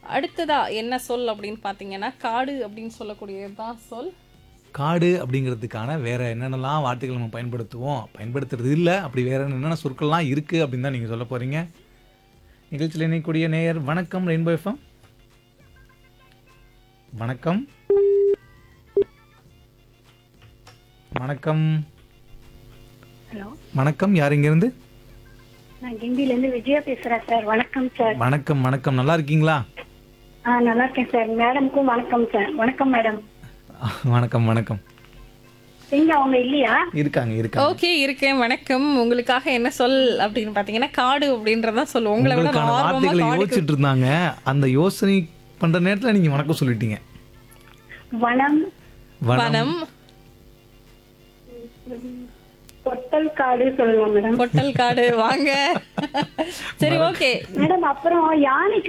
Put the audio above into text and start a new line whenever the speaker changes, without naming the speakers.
அடுத்ததா என்ன சொல் அப்படின்னு பார்த்தீங்கன்னா காடு அப்படின்னு சொல்லக்கூடியது தான் சொல்
காடு அப்படிங்கிறதுக்கான வேற என்னென்னலாம் வார்த்தைகள் நம்ம பயன்படுத்துவோம் பயன்படுத்துறது இல்லை அப்படி வேற என்னென்ன சொற்கள்லாம் இருக்குது அப்படின்னு தான் நீங்கள் சொல்ல போகிறீங்க நிகழ்ச்சியில் இணையக்கூடிய நேயர் வணக்கம் ரெயின்போ எஃப்எம் வணக்கம் வணக்கம்
ஹலோ
வணக்கம் யார் இங்கேருந்து
நான் கிண்டில இருந்து விஜயா பேசுறேன் சார் வணக்கம் சார்
வணக்கம் வணக்கம் நல்லா இருக்கீங்களா
ஆ நல்லா இருக்கேன் சார் மேடம்க்கும் வணக்கம் சார் வணக்கம் மேடம்
வணக்கம் வணக்கம்
எங்க அவங்க இல்லையா
இருக்காங்க இருக்காங்க
ஓகே இருக்கேன் வணக்கம் உங்களுக்காக என்ன சொல் அப்படின்னு பார்த்தீங்கன்னா காடு அப்படின்றதான் சொல் உங்களை விட
உங்களுக்கான
நான் ஆர்வமா
வார்த்தைகளை
காடுக்கு
யோசிச்சுட்டு இருந்தாங்க அந்த யோசனை பண்ற நேரத்துல நீங்க வணக்கம் சொல்லிட்டீங்க
வனம்
வனம்
வனம்
பொட்டல் காடு சொல்லலாம் மேடம்
பொட்டல் காடு வாங்க சரி ஓகே
மேடம் அப்புறம் யானை